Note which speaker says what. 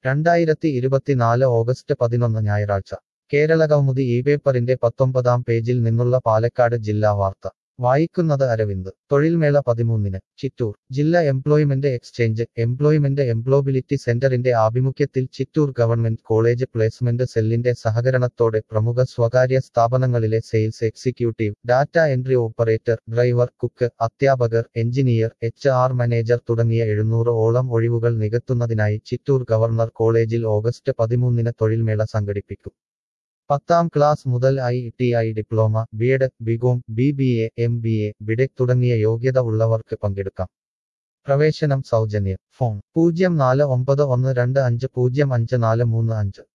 Speaker 1: രണ്ടായിരത്തി ഇരുപത്തിനാല് ഓഗസ്റ്റ് പതിനൊന്ന് ഞായറാഴ്ച കേരളകൗമുദി ഈ പേപ്പറിന്റെ പത്തൊമ്പതാം പേജിൽ നിന്നുള്ള പാലക്കാട് ജില്ലാ വാർത്ത വായിക്കുന്നത് അരവിന്ദ് തൊഴിൽമേള പതിമൂന്നിന് ചിറ്റൂർ ജില്ലാ എംപ്ലോയ്മെന്റ് എക്സ്ചേഞ്ച് എംപ്ലോയ്മെന്റ് എംപ്ലോബിലിറ്റി സെന്ററിന്റെ ആഭിമുഖ്യത്തിൽ ചിറ്റൂർ ഗവൺമെന്റ് കോളേജ് പ്ലേസ്മെന്റ് സെല്ലിന്റെ സഹകരണത്തോടെ പ്രമുഖ സ്വകാര്യ സ്ഥാപനങ്ങളിലെ sales executive data entry operator driver cook അധ്യാപകർ എഞ്ചിനീയർ എച്ച് ആർ മാനേജർ തുടങ്ങിയ എഴുന്നൂറ് ഓളം ഒഴിവുകൾ നികത്തുന്നതിനായി ചിറ്റൂർ ഗവർണർ കോളേജിൽ ഓഗസ്റ്റ് പതിമൂന്നിന് തൊഴിൽമേള സംഘടിപ്പിക്കും പത്താം ക്ലാസ് മുതൽ I T I diploma B Ed B Com B B A M B A B Tech തുടങ്ങിയ യോഗ്യത ഉള്ളവർക്ക് പങ്കെടുക്കാം പ്രവേശനം സൗജന്യം ഫോൺ പൂജ്യം നാല് ഒമ്പത് ഒന്ന് രണ്ട് അഞ്ച് പൂജ്യം അഞ്ച് നാല് മൂന്ന് അഞ്ച്